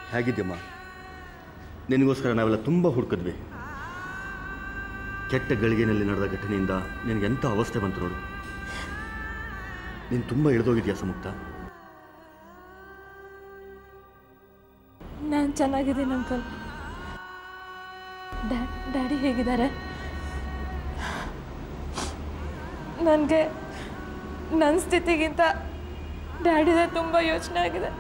ಹೇಗಿದ್ಯಮ್ಮ ನಿನಗೋಸ್ಕರ ನಾವೆಲ್ಲ ತುಂಬ ಹುಡುಕಿದ್ವಿ ಕೆಟ್ಟ ಗಳಿಗೆನಲ್ಲಿ ನಡೆದ ಘಟನೆಯಿಂದ ನಿನಗೆ ಎಂಥ ಅವಸ್ಥೆ ಬಂತು ನೋಡು ನೀನು ತುಂಬ ಇಳಿದೋಗಿದ್ಯಾ ಸಮುಕ್ತ ನಾನು ಚೆನ್ನಾಗಿದ್ದೀನಿ ಅಂಕಲ್ ಡ್ಯಾಡಿ ಹೇಗಿದ್ದಾರೆ ನನಗೆ ನನ್ನ ಸ್ಥಿತಿಗಿಂತ ಡ್ಯಾಡಿದೆ ತುಂಬ ಯೋಚನೆ ಆಗಿದೆ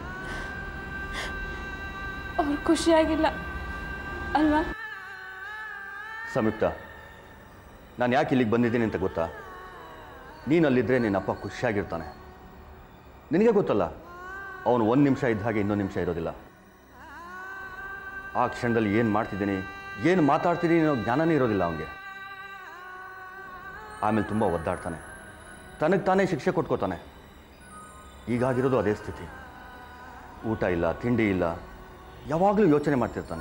ಅವ್ರು ಖುಷಿಯಾಗಿಲ್ಲ ಅಲ್ವಾ ಸಂಯುಕ್ತ ನಾನು ಯಾಕೆ ಇಲ್ಲಿಗೆ ಬಂದಿದ್ದೀನಿ ಅಂತ ಗೊತ್ತಾ ನೀನು ಅಲ್ಲಿದ್ದರೆ ನಿನ್ನ ಅಪ್ಪ ಖುಷಿಯಾಗಿರ್ತಾನೆ ನಿನಗೆ ಗೊತ್ತಲ್ಲ ಅವನು ಒಂದು ನಿಮಿಷ ಇದ್ದ ಹಾಗೆ ಇನ್ನೊಂದು ನಿಮಿಷ ಇರೋದಿಲ್ಲ ಆ ಕ್ಷಣದಲ್ಲಿ ಏನು ಮಾಡ್ತಿದ್ದೀನಿ ಏನು ಮಾತಾಡ್ತಿದ್ದೀನಿ ಅನ್ನೋ ಜ್ಞಾನನೇ ಇರೋದಿಲ್ಲ ಅವನಿಗೆ ಆಮೇಲೆ ತುಂಬ ಒದ್ದಾಡ್ತಾನೆ ತನಗೆ ತಾನೇ ಶಿಕ್ಷೆ ಕೊಟ್ಕೋತಾನೆ ಈಗಾಗಿರೋದು ಅದೇ ಸ್ಥಿತಿ ಊಟ ಇಲ್ಲ ತಿಂಡಿ ಇಲ್ಲ ಯಾವಾಗಲೂ ಯೋಚನೆ ಮಾಡ್ತಿರ್ತಾನೆ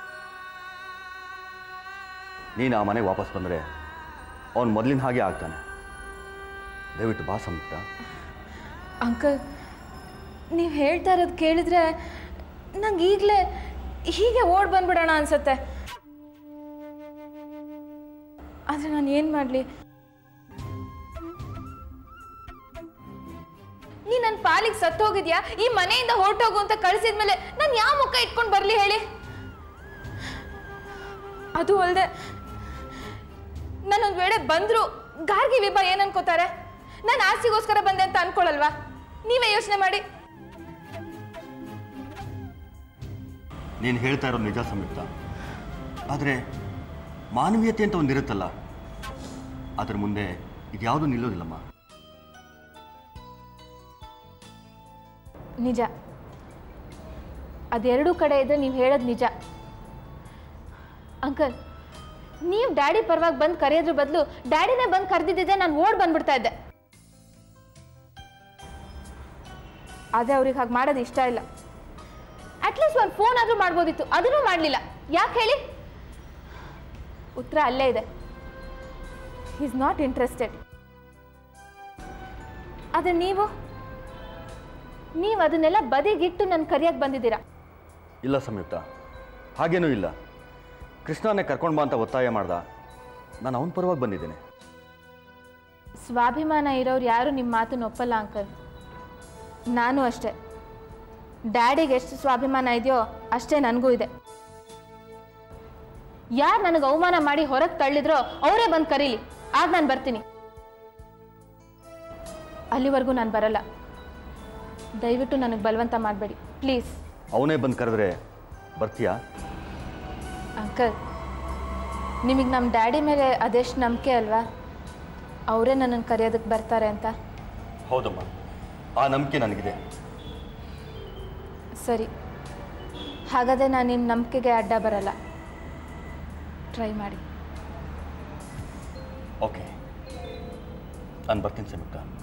ನೀನು ಆ ಮನೆಗೆ ವಾಪಸ್ ಬಂದರೆ ಅವನು ಮೊದಲಿನ ಹಾಗೆ ಆಗ್ತಾನೆ ದಯವಿಟ್ಟು ಬಾ ಸಂಯುಕ್ತ ಅಂಕಲ್ ನೀವು ಹೇಳ್ತಾ ಇರೋದು ಕೇಳಿದ್ರೆ ನಂಗೆ ಈಗಲೇ ಹೀಗೆ ಓಡ್ ಬಂದ್ಬಿಡೋಣ ಅನ್ಸುತ್ತೆ ಆದರೆ ನಾನು ಏನು ಮಾಡಲಿ ನೀ ನನ್ನ ಪಾಲಿಗೆ ಸತ್ತು ಹೋಗಿದ್ಯಾ ಈ ಮನೆಯಿಂದ ಹೊರಟೋಗು ಅಂತ ಕಳಿಸಿದ್ಮೇಲೆ ನಾನು ಯಾವ ಮುಖ ಇಟ್ಕೊಂಡು ಬರಲಿ ಹೇಳಿ ಅದು ಅಲ್ಲದೆ ನಾನೊಂದು ವೇಳೆ ಬಂದ್ರು ಗಾರ್ಗಿ ವಿಭ ಏನ್ ಅನ್ಕೋತಾರೆ ನಾನು ಆಸ್ತಿಗೋಸ್ಕರ ಬಂದೆ ಅಂತ ಅನ್ಕೊಳಲ್ವಾ ನೀವೇ ಯೋಚನೆ ಮಾಡಿ ನೀನು ಹೇಳ್ತಾ ಇರೋದು ನಿಜ ಸಂಯುಕ್ತ ಆದರೆ ಮಾನವೀಯತೆ ಅಂತ ಒಂದಿರುತ್ತಲ್ಲ ಅದ್ರ ಮುಂದೆ ಇದ್ಯಾವುದೂ ನಿಲ್ಲೋದಿಲ್ಲಮ್ಮ ನಿಜ ಅದೆರಡೂ ಕಡೆ ಇದ್ರೆ ನೀವು ಹೇಳೋದು ನಿಜ ಅಂಕಲ್ ನೀವು ಡ್ಯಾಡಿ ಪರವಾಗಿ ಬಂದು ಕರೆಯೋದ್ರ ಬದಲು ಡ್ಯಾಡಿನೇ ಬಂದು ಕರೆದಿದ್ದೆ ನಾನು ಓಡ್ ಬಂದ್ಬಿಡ್ತಾ ಇದ್ದೆ ಅದೇ ಅವ್ರಿಗೆ ಹಾಗೆ ಮಾಡೋದು ಇಷ್ಟ ಇಲ್ಲ ಅಟ್ಲೀಸ್ಟ್ ಒಂದು ಫೋನ್ ಆದರೂ ಮಾಡ್ಬೋದಿತ್ತು ಅದನ್ನೂ ಮಾಡಲಿಲ್ಲ ಯಾಕೆ ಹೇಳಿ ಉತ್ತರ ಅಲ್ಲೇ ಇದೆ ಈಸ್ ನಾಟ್ ಇಂಟ್ರೆಸ್ಟೆಡ್ ಆದರೆ ನೀವು ನೀವು ಅದನ್ನೆಲ್ಲ ಬದಿಗಿಟ್ಟು ನನ್ನ ಕರಿಯಕ್ಕೆ ಬಂದಿದ್ದೀರಾ ಇಲ್ಲ ಸಂಯುಕ್ತ ಹಾಗೇನೂ ಇಲ್ಲ ಕೃಷ್ಣನೇ ಕರ್ಕೊಂಡು ಬಾ ಅಂತ ಒತ್ತಾಯ ಮಾಡ್ದ ನಾನು ಅವನ ಪರವಾಗಿ ಬಂದಿದ್ದೇನೆ ಸ್ವಾಭಿಮಾನ ಇರೋರು ಯಾರು ನಿಮ್ಮ ಮಾತನ್ನ ಒಪ್ಪಲ್ಲ ಅಂಕಲ್ ನಾನು ಅಷ್ಟೇ ಡ್ಯಾಡಿಗೆ ಎಷ್ಟು ಸ್ವಾಭಿಮಾನ ಇದೆಯೋ ಅಷ್ಟೇ ನನಗೂ ಇದೆ ಯಾರು ನನಗೆ ಅವಮಾನ ಮಾಡಿ ಹೊರಗೆ ತಳ್ಳಿದ್ರೋ ಅವರೇ ಬಂದು ಕರೀಲಿ ಆಗ ನಾನು ಬರ್ತೀನಿ ಅಲ್ಲಿವರೆಗೂ ನಾನು ಬರಲ್ಲ ದಯವಿಟ್ಟು ನನಗೆ ಬಲವಂತ ಮಾಡಬೇಡಿ ಪ್ಲೀಸ್ ಅವನೇ ಬಂದು ಕರೆದ್ರೆ ಬರ್ತೀಯಾ ಅಂಕಲ್ ನಿಮಗೆ ನಮ್ಮ ಡ್ಯಾಡಿ ಮೇಲೆ ಅದೆಷ್ಟು ನಂಬಿಕೆ ಅಲ್ವಾ ಅವರೇ ನನ್ನನ್ನು ಕರೆಯೋದಕ್ಕೆ ಬರ್ತಾರೆ ಅಂತ ಹೌದಮ್ಮ ಆ ನಂಬಿಕೆ ನನಗಿದೆ ಸರಿ ಹಾಗಾದರೆ ನಾನು ನಿಮ್ಮ ನಂಬಿಕೆಗೆ ಅಡ್ಡ ಬರಲ್ಲ ಟ್ರೈ ಮಾಡಿ ಓಕೆ ನಾನು ಬರ್ತೀನಿ ಸಂಯುಕ್ತ